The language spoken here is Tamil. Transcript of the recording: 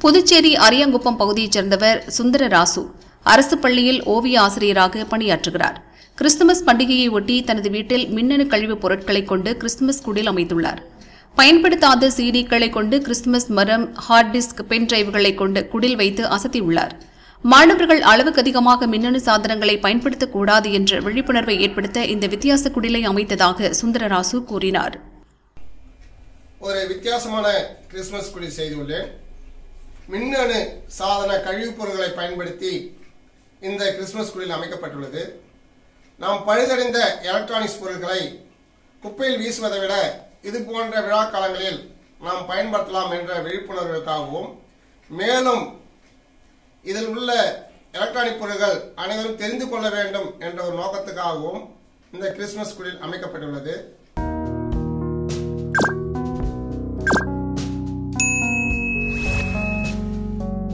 புதுச்சேரி அரியாங்குப்பம் பகுதியைச் சேர்ந்தவர் சுந்தர ராசு அரசு பள்ளியில் ஓவிய ஆசிரியராக பணியாற்றுகிறார் கிறிஸ்துமஸ் பண்டிகையை ஒட்டி தனது வீட்டில் மின்னணு கழிவுப் பொருட்களைக் கொண்டு கிறிஸ்துமஸ் குடில் அமைத்துள்ளார் பயன்படுத்தாத சிடிக்களை கொண்டு கிறிஸ்துமஸ் மரம் ஹார்ட் டிஸ்க் பென் டிரைவ்களை கொண்டு குடில் வைத்து அசத்தியுள்ளார் மாணவர்கள் அளவுக்கு அதிகமாக மின்னணு சாதனங்களை பயன்படுத்தக்கூடாது என்ற விழிப்புணர்வை ஏற்படுத்த இந்த வித்தியாச குடிலை அமைத்ததாக சுந்தரராசு கூறினார் ஒரு வித்தியாசமான கிறிஸ்துமஸ் குடி செய்துள்ளேன் மின்னணு சாதன கழிவுப் பொருட்களை பயன்படுத்தி இந்த கிறிஸ்துமஸ் குடில் அமைக்கப்பட்டுள்ளது நாம் பழுதடைந்த எலக்ட்ரானிக்ஸ் பொருட்களை குப்பையில் வீசுவதை விட இது போன்ற விழா காலங்களில் நாம் பயன்படுத்தலாம் என்ற விழிப்புணர்வுக்காகவும் மேலும் இதில் உள்ள எலக்ட்ரானிக் பொருட்கள் அனைவரும் தெரிந்து கொள்ள வேண்டும் என்ற ஒரு நோக்கத்துக்காகவும் இந்த கிறிஸ்துமஸ் குடில் அமைக்கப்பட்டுள்ளது